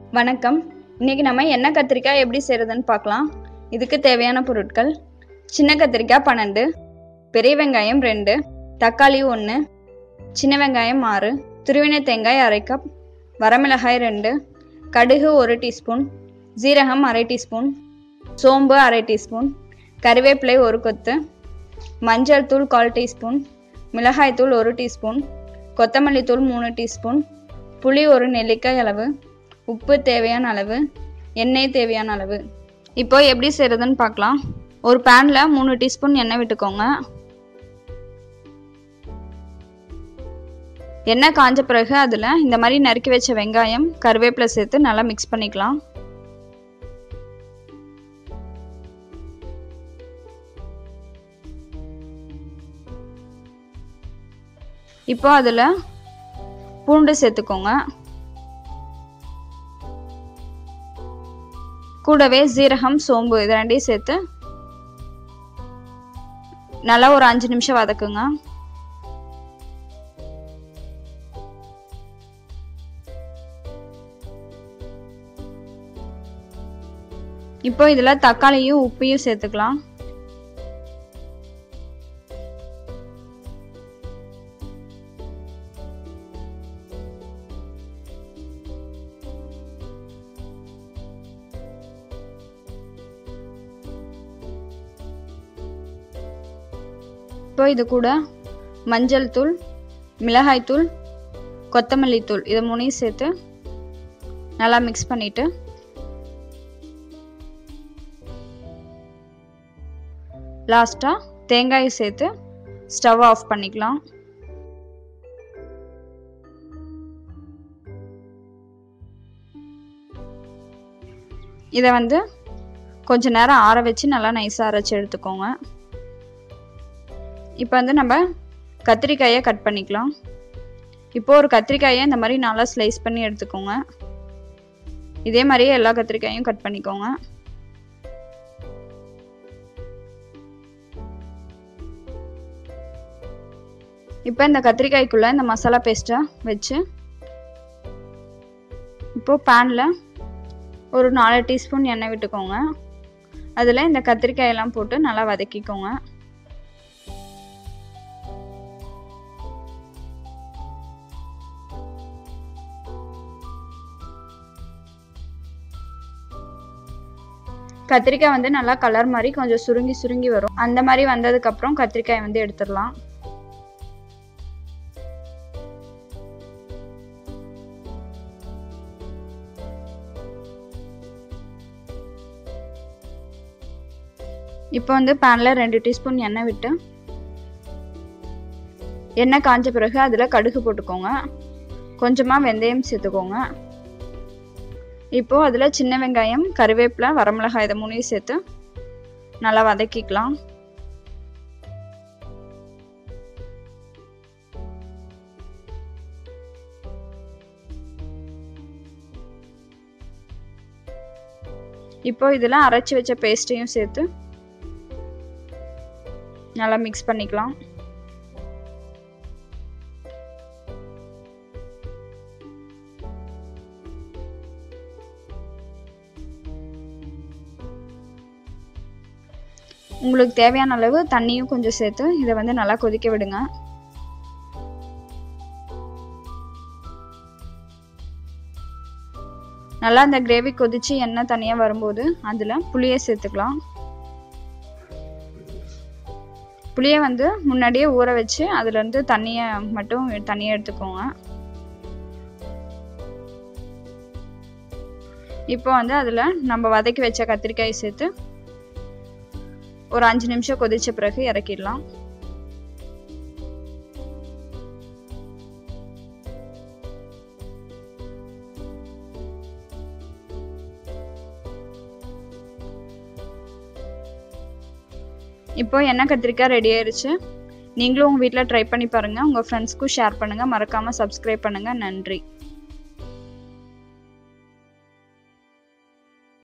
வணக்கம் இன்னைக்கு நம்ம எண்ணெய் கத்திரிக்காய் எப்படி செய்கிறதுன்னு பார்க்கலாம் இதுக்கு தேவையான பொருட்கள் சின்ன கத்திரிக்காய் பன்னெண்டு பெரிய வெங்காயம் ரெண்டு தக்காளி ஒன்று சின்ன வெங்காயம் ஆறு துருவின தேங்காய் அரை கப் வரமிளகாய் ரெண்டு கடுகு ஒரு டீஸ்பூன் ஜீரகம் அரை டீஸ்பூன் சோம்பு அரை டீஸ்பூன் கறிவேப்பிலை ஒரு கொத்து மஞ்சள் தூள் கால் டீஸ்பூன் மிளகாய் தூள் ஒரு டீஸ்பூன் கொத்தமல்லி தூள் மூணு டீஸ்பூன் புளி ஒரு நெல்லிக்காய் அளவு உப்பு தேவையான அளவு எண்ணெய் தேவையான அளவு இப்போ எப்படி செய்கிறதுன்னு பார்க்கலாம் ஒரு பேனில் மூணு டீஸ்பூன் எண்ணெய் விட்டுக்கோங்க எண்ணெய் காஞ்ச பிறகு அதில் இந்த மாதிரி நறுக்கி வச்ச வெங்காயம் கருவேப்பிலை சேர்த்து நல்லா மிக்ஸ் பண்ணிக்கலாம் இப்போ அதில் பூண்டு சேர்த்துக்கோங்க கூடவே ஜீரகம் சோம்பு இது ரெண்டையும் சேர்த்து நல்லா ஒரு அஞ்சு நிமிஷம் வதக்குங்க இப்போ இதில் தக்காளியும் உப்பையும் சேர்த்துக்கலாம் இப்போ இது கூட மஞ்சள் தூள் மிளகாய் தூள் கொத்தமல்லி தூள் இதை மூணையும் சேர்த்து நல்லா மிக்ஸ் பண்ணிவிட்டு லாஸ்ட்டாக தேங்காயை சேர்த்து ஸ்டவ் ஆஃப் பண்ணிக்கலாம் இதை வந்து கொஞ்ச நேரம் ஆற வச்சு நல்லா நைஸாக அரைச்சி எடுத்துக்கோங்க இப்போ வந்து நம்ம கத்திரிக்காயை கட் பண்ணிக்கலாம் இப்போ ஒரு கத்திரிக்காயை இந்த மாதிரி நல்லா ஸ்லைஸ் பண்ணி எடுத்துக்கோங்க இதே மாதிரியே எல்லா கத்திரிக்காயும் கட் பண்ணிக்கோங்க இப்போ இந்த கத்திரிக்காய்க்குள்ளே இந்த மசாலா பேஸ்ட்டை வச்சு இப்போது பேனில் ஒரு நாலு டீஸ்பூன் எண்ணெய் விட்டுக்கோங்க அதில் இந்த கத்திரிக்காயெல்லாம் போட்டு நல்லா வதக்கிக்கோங்க கத்திரிக்காய் வந்து நல்லா கலர் மாதிரி கொஞ்சம் சுருங்கி சுருங்கி வரும் அந்த மாதிரி வந்ததுக்கப்புறம் கத்திரிக்காய் வந்து எடுத்துடலாம் இப்போ வந்து பேனில் ரெண்டு டீஸ்பூன் எண்ணெய் விட்டு எண்ணெய் காஞ்ச பிறகு அதில் கடுகு போட்டுக்கோங்க கொஞ்சமாக வெந்தயம் சேர்த்துக்கோங்க இப்போது அதில் சின்ன வெங்காயம் கருவேப்பிலை வரமிளகாய் இதை மூணையும் சேர்த்து நல்லா வதக்கிக்கலாம் இப்போ இதில் அரைச்சி வச்ச பேஸ்ட்டையும் சேர்த்து நல்லா மிக்ஸ் பண்ணிக்கலாம் உங்களுக்கு தேவையான அளவு தண்ணியும் கொஞ்சம் சேர்த்து இதை வந்து நல்லா கொதிக்க விடுங்க நல்லா அந்த கிரேவி கொதிச்சு எண்ணெய் தனியாக வரும்போது அதில் புளியை சேர்த்துக்கலாம் புளியை வந்து முன்னாடியே ஊற வச்சு அதுலேருந்து தண்ணியை மட்டும் தனியாக எடுத்துக்கோங்க இப்போ வந்து அதில் நம்ம வதக்கி வச்ச கத்திரிக்காய் சேர்த்து ஒரு அஞ்சு நிமிஷம் கொதிச்ச பிறகு இறக்கிடலாம் இப்போ எண்ணெய் கத்திரிக்காய் ரெடி ஆயிருச்சு நீங்களும் உங்கள் வீட்டில் ட்ரை பண்ணி பாருங்கள் உங்கள் ஃப்ரெண்ட்ஸ்க்கும் ஷேர் பண்ணுங்கள் மறக்காமல் சப்ஸ்கிரைப் பண்ணுங்கள் நன்றி